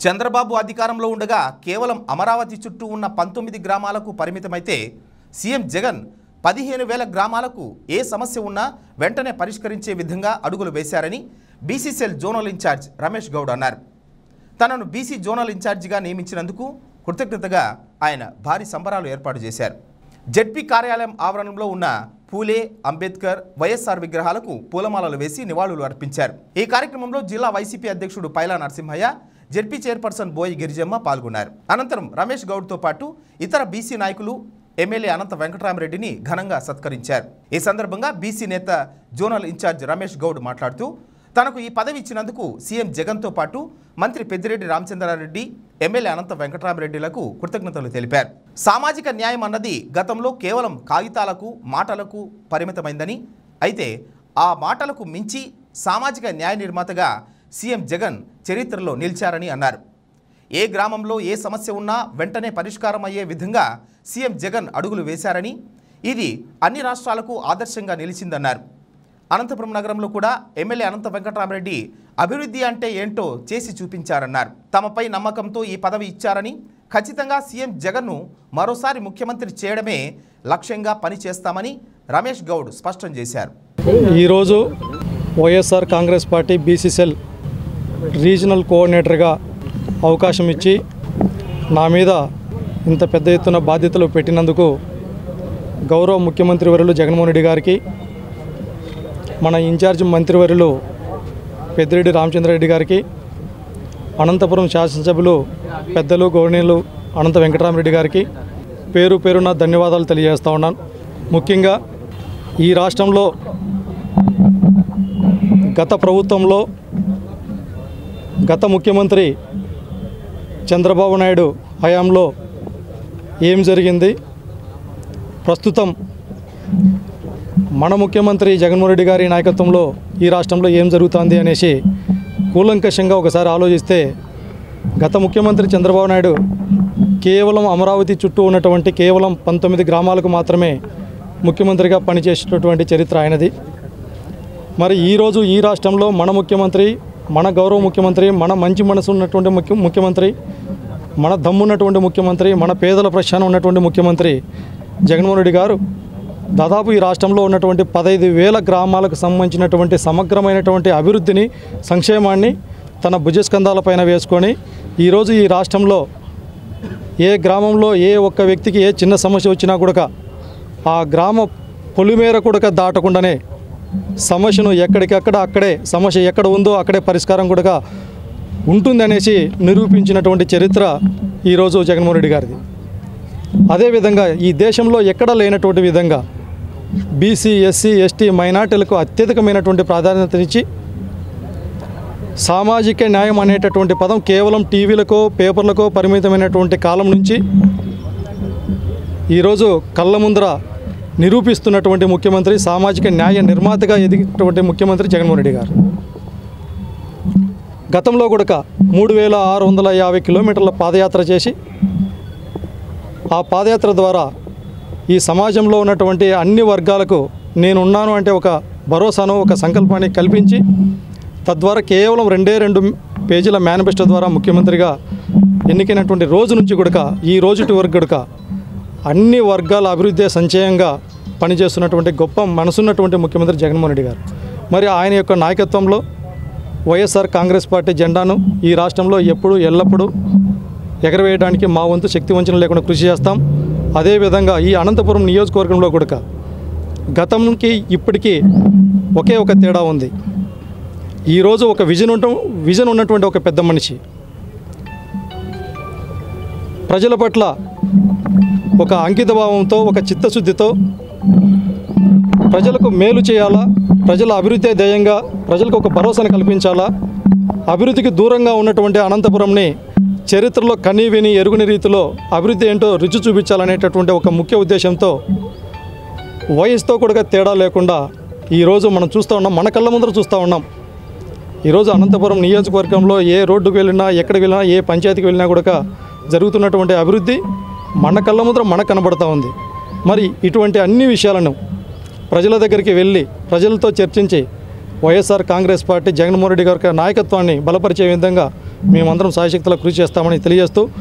చంద్రబాబు అధికారంలో ఉండగా కేవలం అమరావతి చుట్టూ ఉన్న పంతొమ్మిది గ్రామాలకు పరిమితమైతే సీఎం జగన్ పదిహేను వేల గ్రామాలకు ఏ సమస్య ఉన్నా వెంటనే పరిష్కరించే విధంగా అడుగులు వేశారని BCCL zonal incharge Ramesh Goud అన్నారు తనను బీసీ జోనల్ ఇన్ఛార్జిగా నియమించినందుకు కృతజ్ఞతగా ఆయన భారీ సంబరాలు ఏర్పాటు చేశారు జెడ్పీ కార్యాలయం ఆవరణంలో ఉన్న పూలే అంబేద్కర్ వైఎస్ఆర్ విగ్రహాలకు పూలమాలలు వేసి నివాళులు అర్పించారు ఈ కార్యక్రమంలో జిల్లా వైసీపీ అధ్యక్షుడు పైలా నరసింహయ్య జెడ్పీ చైర్పర్సన్ బోయి గిరిజమ్మ పాల్గొన్నారు అనంతరం రమేష్ గౌడ్తో పాటు ఇతర బీసీ నాయకులు ఎమ్మెల్యే అనంత వెంకటరామరెడ్డిని ఘనంగా సత్కరించారు ఈ సందర్భంగా బీసీ నేత జోనల్ ఇన్ఛార్జ్ రమేష్ గౌడ్ మాట్లాడుతూ తనకు ఈ పదవి ఇచ్చినందుకు సీఎం జగన్తో పాటు మంత్రి పెద్దిరెడ్డి రామచంద్రారెడ్డి ఎమ్మెల్యే అనంత వెంకటరామరెడ్డిలకు కృతజ్ఞతలు తెలిపారు సామాజిక న్యాయం అన్నది గతంలో కేవలం కాగితాలకు మాటలకు పరిమితమైందని అయితే ఆ మాటలకు మించి సామాజిక న్యాయ నిర్మాతగా సీఎం జగన్ చరిత్రలో నిలిచారని అన్నారు ఏ గ్రామంలో ఏ సమస్య ఉన్నా వెంటనే పరిష్కారం అయ్యే విధంగా సీఎం జగన్ అడుగులు వేశారని ఇది అన్ని రాష్ట్రాలకు ఆదర్శంగా నిలిచిందన్నారు అనంతపురం నగరంలో కూడా ఎమ్మెల్యే అనంత వెంకటరామరెడ్డి అభివృద్ధి అంటే ఏంటో చేసి చూపించారన్నారు తమపై నమ్మకంతో ఈ పదవి ఇచ్చారని ఖచ్చితంగా సీఎం జగన్ను మరోసారి ముఖ్యమంత్రి చేయడమే లక్ష్యంగా పనిచేస్తామని రమేష్ గౌడ్ స్పష్టం చేశారు ఈరోజు YSR Congress party BCCL regional కోఆర్డినేటర్గా అవకాశం ఇచ్చి నా మీద ఇంత పెద్ద ఎత్తున బాధ్యతలు పెట్టినందుకు గౌరవ ముఖ్యమంత్రి వర్యులు జగన్మోహన్ రెడ్డి గారికి మన ఇన్ఛార్జ్ మంత్రివర్యులు పెద్దిరెడ్డి రామచంద్రారెడ్డి గారికి అనంతపురం శాసనసభ్యులు పెద్దలు గౌరవనీయులు అనంత వెంకటరామరెడ్డి గారికి పేరు పేరున ధన్యవాదాలు తెలియజేస్తా ఉన్నాను ముఖ్యంగా ఈ రాష్ట్రంలో గత ప్రభుత్వంలో గత ముఖ్యమంత్రి చంద్రబాబు నాయుడు హయాంలో ఏం జరిగింది ప్రస్తుతం మన ముఖ్యమంత్రి జగన్మోహన్ రెడ్డి గారి నాయకత్వంలో ఈ రాష్ట్రంలో ఏం జరుగుతుంది అనేసి కూలంకషంగా ఒకసారి ఆలోచిస్తే గత ముఖ్యమంత్రి చంద్రబాబు నాయుడు కేవలం అమరావతి చుట్టూ ఉన్నటువంటి కేవలం పంతొమ్మిది గ్రామాలకు మాత్రమే ముఖ్యమంత్రిగా పనిచేసేటటువంటి చరిత్ర ఆయనది మరి ఈరోజు ఈ రాష్ట్రంలో మన ముఖ్యమంత్రి మన గౌరవ ముఖ్యమంత్రి మన మంచి మనసు ఉన్నటువంటి ముఖ్య ముఖ్యమంత్రి మన దమ్మున్నటువంటి ముఖ్యమంత్రి మన పేదల ప్రశ్న ఉన్నటువంటి ముఖ్యమంత్రి జగన్మోహన్ రెడ్డి గారు దాదాపు ఈ రాష్ట్రంలో ఉన్నటువంటి పదహైదు వేల గ్రామాలకు సంబంధించినటువంటి సమగ్రమైనటువంటి అభివృద్ధిని సంక్షేమాన్ని తన భుజస్కంధాలపైన వేసుకొని ఈరోజు ఈ రాష్ట్రంలో ఏ గ్రామంలో ఏ ఒక్క వ్యక్తికి ఏ చిన్న సమస్య వచ్చినా కూడా ఆ గ్రామ పొలిమేర కూడా దాటకుండానే సమస్యను ఎక్కడికక్కడ అక్కడే సమస్య ఎక్కడ ఉందో అక్కడే పరిష్కారం కూడా ఉంటుందనేసి నిరూపించినటువంటి చరిత్ర ఈరోజు జగన్మోహన్ రెడ్డి గారిది అదేవిధంగా ఈ దేశంలో ఎక్కడ లేనటువంటి విధంగా బీసీ ఎస్సీ ఎస్టీ మైనార్టీలకు అత్యధికమైనటువంటి ప్రాధాన్యతనిచ్చి సామాజిక న్యాయం అనేటటువంటి పదం కేవలం టీవీలకో పేపర్లకో పరిమితమైనటువంటి కాలం నుంచి ఈరోజు కళ్ళ ముందర నిరూపిస్తున్నటువంటి ముఖ్యమంత్రి సామాజిక న్యాయ నిర్మాతగా ఎదిగినటువంటి ముఖ్యమంత్రి జగన్మోహన్ రెడ్డి గారు గతంలో కూడా మూడు వేల ఆరు వందల యాభై కిలోమీటర్ల పాదయాత్ర చేసి ఆ పాదయాత్ర ద్వారా ఈ సమాజంలో ఉన్నటువంటి అన్ని వర్గాలకు నేనున్నాను అంటే ఒక భరోసాను ఒక సంకల్పాన్ని కల్పించి తద్వారా కేవలం రెండే రెండు పేజీల మేనిఫెస్టో ద్వారా ముఖ్యమంత్రిగా ఎన్నికైనటువంటి రోజు నుంచి కూడా ఈ రోజుటి వరకు కూడా అన్ని వర్గాల అభివృద్ధి సంచయంగా పనిచేస్తున్నటువంటి గొప్ప మనసున్నటువంటి ముఖ్యమంత్రి జగన్మోహన్ రెడ్డి గారు మరి ఆయన యొక్క నాయకత్వంలో వైఎస్ఆర్ కాంగ్రెస్ పార్టీ జెండాను ఈ రాష్ట్రంలో ఎప్పుడు ఎల్లప్పుడూ ఎగరవేయడానికి మా వంతు శక్తి వంచన లేకుండా కృషి చేస్తాం అదేవిధంగా ఈ అనంతపురం నియోజకవర్గంలో కూడా గతంకి ఇప్పటికీ ఒకే ఒక తేడా ఉంది ఈరోజు ఒక విజన్ ఉండటం విజన్ ఉన్నటువంటి ఒక పెద్ద మనిషి ప్రజల పట్ల ఒక అంకితభావంతో ఒక చిత్తశుద్ధితో ప్రజలకు మేలు చేయాలా ప్రజల అభివృద్ధి ధ్యేయంగా ప్రజలకు ఒక భరోసాను కల్పించాలా అభివృద్ధికి దూరంగా ఉన్నటువంటి అనంతపురంని చరిత్రలో కనీ విని ఎరుగుని రీతిలో అభివృద్ధి ఏంటో రుచి చూపించాలనేటటువంటి ఒక ముఖ్య ఉద్దేశంతో వయసుతో కూడా తేడా లేకుండా ఈరోజు మనం చూస్తూ ఉన్నాం మన కళ్ళ ముందర చూస్తూ ఉన్నాం ఈరోజు అనంతపురం నియోజకవర్గంలో ఏ రోడ్డుకు వెళ్ళినా ఎక్కడికి వెళ్ళినా ఏ పంచాయతీకి వెళ్ళినా కూడా జరుగుతున్నటువంటి అభివృద్ధి మన కళ్ళ ముందర మనకు కనబడుతూ ఉంది మరి ఇటువంటి అన్ని విషయాలను ప్రజల దగ్గరికి వెళ్ళి ప్రజలతో చర్చించి వైఎస్ఆర్ కాంగ్రెస్ పార్టీ జగన్మోహన్ రెడ్డి గారి నాయకత్వాన్ని బలపరిచే విధంగా మేమందరం సాయశక్తుల కృషి చేస్తామని తెలియజేస్తూ